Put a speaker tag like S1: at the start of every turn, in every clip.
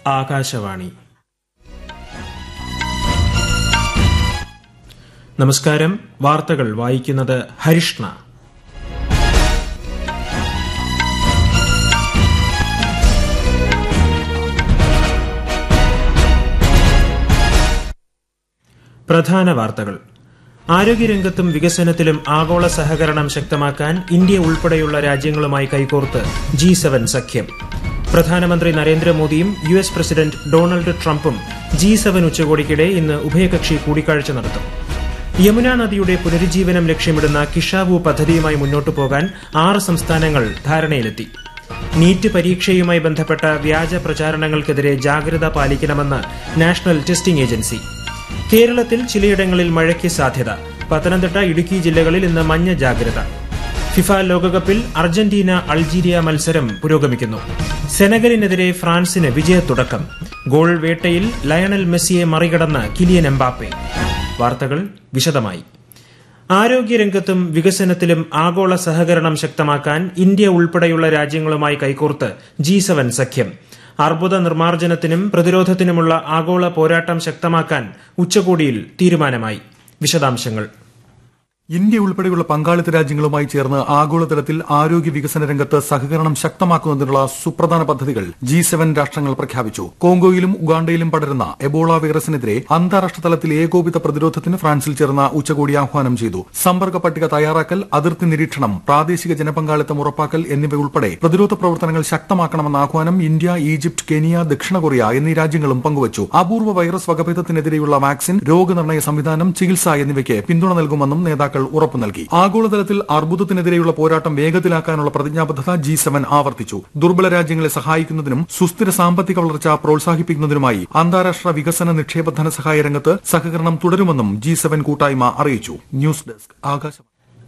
S1: ആകാശവാണി നമസ്കാരം വാർത്തകൾ വായിക്കുന്നത് ഹരിഷ്ണ പ്രധാന വാർത്തകൾ ആരോഗ്യരംഗത്തും വികസനത്തിലും ആഗോള സഹകരണം ശക്തമാക്കാൻ ഇന്ത്യ ഉൾപ്പെടെയുള്ള രാജ്യങ്ങളുമായി കൈകോർത്ത് ജി സെവൻ സഖ്യം പ്രധാനമന്ത്രി നരേന്ദ്രമോദിയും യു എസ് പ്രസിഡന്റ് ഡൊണാൾഡ് ട്രംപും ജി സെവൻ ഉച്ചകോടിക്കിടെ ഇന്ന് ഉഭയകക്ഷി കൂടിക്കാഴ്ച നടത്തും യമുന നദിയുടെ പുനരുജ്ജീവനം ലക്ഷ്യമിടുന്ന കിഷാവു പദ്ധതിയുമായി മുന്നോട്ടു പോകാൻ ആറ് സംസ്ഥാനങ്ങൾ ധാരണയിലെത്തി നീറ്റ് പരീക്ഷയുമായി ബന്ധപ്പെട്ട വ്യാജ പ്രചാരണങ്ങൾക്കെതിരെ ജാഗ്രത പാലിക്കണമെന്ന് നാഷണൽ ടെസ്റ്റിംഗ് ഏജൻസി കേരളത്തിൽ ചിലയിടങ്ങളിൽ മഴയ്ക്ക് സാധ്യത പത്തനംതിട്ട ഇടുക്കി ജില്ലകളിൽ ഇന്ന് മഞ്ഞ ജാഗ്രത ഫിഫ ലോകകപ്പിൽ അർജന്റീന അൾജീരിയ മത്സരം പുരോഗമിക്കുന്നു സെനഗലിനെതിരെ ഫ്രാൻസിന് വിജയത്തുടക്കം ഗോൾ വേട്ടയിൽ ലയണൽ മെസ്സിയെ മറികടന്ന് കിലിയൻ എംബാപ്പെ വാർത്തകൾ വിശദമായി ആരോഗ്യരംഗത്തും വികസനത്തിലും ആഗോള സഹകരണം ശക്തമാക്കാൻ ഇന്ത്യ ഉൾപ്പെടെയുള്ള രാജ്യങ്ങളുമായി കൈകോർത്ത് ജി സെവൻ സഖ്യം അർബുദ നിർമ്മാർജ്ജനത്തിനും പ്രതിരോധത്തിനുമുള്ള ആഗോള പോരാട്ടം ശക്തമാക്കാൻ ഉച്ചകോടിയിൽ തീരുമാനമായി വിശദാംശങ്ങൾ
S2: ഇന്ത്യ ഉൾപ്പെടെയുള്ള പങ്കാളിത്ത രാജ്യങ്ങളുമായി ചേർന്ന് ആഗോളതലത്തിൽ ആരോഗ്യ വികസന രംഗത്ത് സഹകരണം ശക്തമാക്കുന്നതിനുള്ള സുപ്രധാന പദ്ധതികൾ ജി സെവൻ രാഷ്ട്രങ്ങൾ പ്രഖ്യാപിച്ചു കോങ്കോയിലും ഉഗാണ്ടയിലും പടരുന്ന എബോള വൈറസിനെതിരെ അന്താരാഷ്ട്ര തലത്തിൽ ഏകോപിത പ്രതിരോധത്തിന് ഫ്രാൻസിൽ ചേർന്ന ഉച്ചകോടി ആഹ്വാനം ചെയ്തു സമ്പർക്ക പട്ടിക തയ്യാറാക്കൽ അതിർത്തി നിരീക്ഷണം പ്രാദേശിക ജനപങ്കാളിത്തം ഉറപ്പാക്കൽ എന്നിവയുൾപ്പെടെ പ്രതിരോധ പ്രവർത്തനങ്ങൾ ശക്തമാക്കണമെന്ന ആഹ്വാനം ഇന്ത്യ ഈജിപ്ത് കെനിയ ദക്ഷിണ കൊറിയ എന്നീ രാജ്യങ്ങളും പങ്കുവച്ചു അപൂർവ വൈറസ് വകഭേദത്തിനെതിരെയുള്ള വാക്സിൻ രോഗനിർണയ സംവിധാനം ചികിത്സ എന്നിവയ്ക്ക് പിന്തുണ നൽകുമെന്നും നേതാക്കൾ ഉറപ്പു നൽകി ആഗോളതലത്തിൽ അർബുദത്തിനെതിരെയുള്ള പോരാട്ടം വേഗത്തിലാക്കാനുള്ള പ്രതിജ്ഞാബദ്ധത ജി സെവൻ ആവർത്തിച്ചു ദുർബല രാജ്യങ്ങളെ സഹായിക്കുന്നതിനും സുസ്ഥിര സാമ്പത്തിക വളർച്ച പ്രോത്സാഹിപ്പിക്കുന്നതിനുമായി അന്താരാഷ്ട്ര വികസന നിക്ഷേപ ധനസഹായ രംഗത്ത് സഹകരണം തുടരുമെന്നും ജി സെവൻ കൂട്ടായ്മ അറിയിച്ചു news desk Akashvani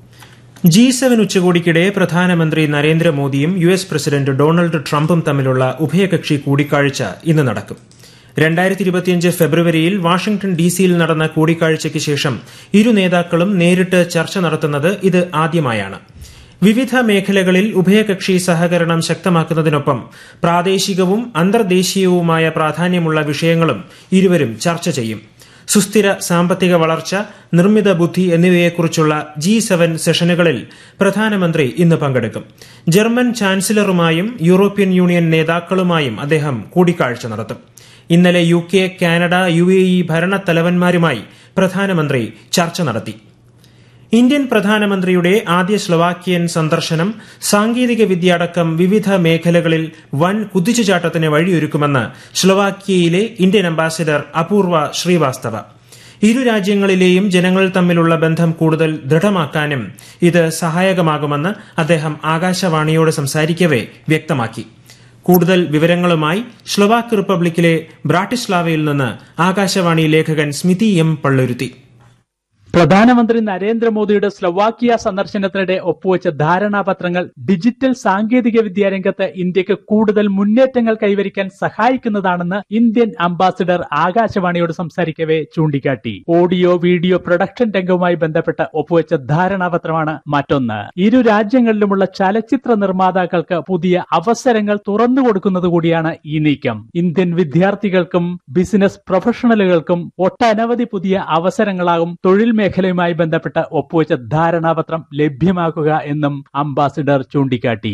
S1: G seven ഉച്ചകോടിക്കിടെ പ്രധാനമന്ത്രി നരേന്ദ്രമോദിയും യു എസ് പ്രസിഡന്റ് ഡൊണാൾഡ് ട്രംപും തമ്മിലുള്ള ഉഭയകക്ഷി കൂടിക്കാഴ്ച ഇന്ന് നടക്കും രണ്ടായിരത്തി ഇരുപത്തിയഞ്ച് ഫെബ്രുവരിയിൽ വാഷിംഗ്ടൺ ഡി സിയിൽ നടന്ന കൂടിക്കാഴ്ചയ്ക്ക് ശേഷം ഇരു നേതാക്കളും നേരിട്ട് ചർച്ച നടത്തുന്നത് ഇത് ആദ്യമായാണ് വിവിധ മേഖലകളിൽ ഉഭയകക്ഷി സഹകരണം ശക്തമാക്കുന്നതിനൊപ്പം പ്രാദേശികവും അന്തർദേശീയവുമായ പ്രാധാന്യമുള്ള വിഷയങ്ങളും ഇരുവരും ചർച്ച ചെയ്യും സുസ്ഥിര സാമ്പത്തിക വളർച്ച നിർമ്മിത ബുദ്ധി എന്നിവയെക്കുറിച്ചുള്ള ജി സെവൻ സെഷനുകളിൽ പ്രധാനമന്ത്രി ഇന്ന് പങ്കെടുക്കും ജർമ്മൻ ചാൻസലറുമായും യൂറോപ്യൻ യൂണിയൻ നേതാക്കളുമായും അദ്ദേഹം കൂടിക്കാഴ്ച നടത്തും ഇന്നലെ U K Canada U A E ഭരണത്തലവന്മാരുമായി പ്രധാനമന്ത്രി ചർച്ച നടത്തി ഇന്ത്യൻ പ്രധാനമന്ത്രിയുടെ ആദ്യ സ്ലൊവാക്യൻ സന്ദർശനം സാങ്കേതിക വിദ്യ അടക്കം വിവിധ മേഖലകളിൽ വൻ കുതിച്ചുചാട്ടത്തിന് വഴിയൊരുക്കുമെന്ന് സ്ലൊവാക്യയിലെ ഇന്ത്യൻ അംബാസിഡർ അപൂർവ ശ്രീവാസ്തവ ഇരു രാജ്യങ്ങളിലെയും ജനങ്ങൾ തമ്മിലുള്ള ബന്ധം കൂടുതൽ ദൃഢമാക്കാനും ഇത് സഹായകമാകുമെന്ന് അദ്ദേഹം ആകാശവാണിയോട് സംസാരിക്കവെ വ്യക്തമാക്കി കൂടുതൽ വിവരങ്ങളുമായി സ്ലൊവാക്ക് റിപ്പബ്ലിക്കിലെ ബ്രാട്ടിസ്ലാവയിൽ നിന്ന് ആകാശവാണി ലേഖകൻ സ്മിതി എം പള്ളുരുത്തി
S3: പ്രധാനമന്ത്രി നരേന്ദ്രമോദിയുടെ സ്ലൊവാക്കിയ സന്ദർശനത്തിനിടെ ഒപ്പുവെച്ച ധാരണാപത്രങ്ങൾ ഡിജിറ്റൽ സാങ്കേതിക വിദ്യാ രംഗത്ത് ഇന്ത്യക്ക് കൂടുതൽ മുന്നേറ്റങ്ങൾ കൈവരിക്കാൻ സഹായിക്കുന്നതാണെന്ന് ഇന്ത്യൻ അംബാസിഡർ ആകാശവാണിയോട് സംസാരിക്കവെ ചൂണ്ടിക്കാട്ടി ഓഡിയോ വീഡിയോ പ്രൊഡക്ഷൻ രംഗവുമായി ബന്ധപ്പെട്ട് ഒപ്പുവെച്ച ധാരണാപത്രമാണ് മറ്റൊന്ന് ഇരു രാജ്യങ്ങളിലുമുള്ള ചലച്ചിത്ര നിർമ്മാതാക്കൾക്ക് പുതിയ അവസരങ്ങൾ തുറന്നു കൊടുക്കുന്നത് കൂടിയാണ് ഈ നീക്കം ഇന്ത്യൻ വിദ്യാർത്ഥികൾക്കും ബിസിനസ് പ്രൊഫഷണലുകൾക്കും ഒട്ടനവധി പുതിയ അവസരങ്ങളാകും തൊഴിൽ മേഖലയുമായി ബന്ധപ്പെട്ട് ഒപ്പുവെച്ച ധാരണാപത്രം ലഭ്യമാക്കുക എന്നും അംബാസിഡർ ചൂണ്ടിക്കാട്ടി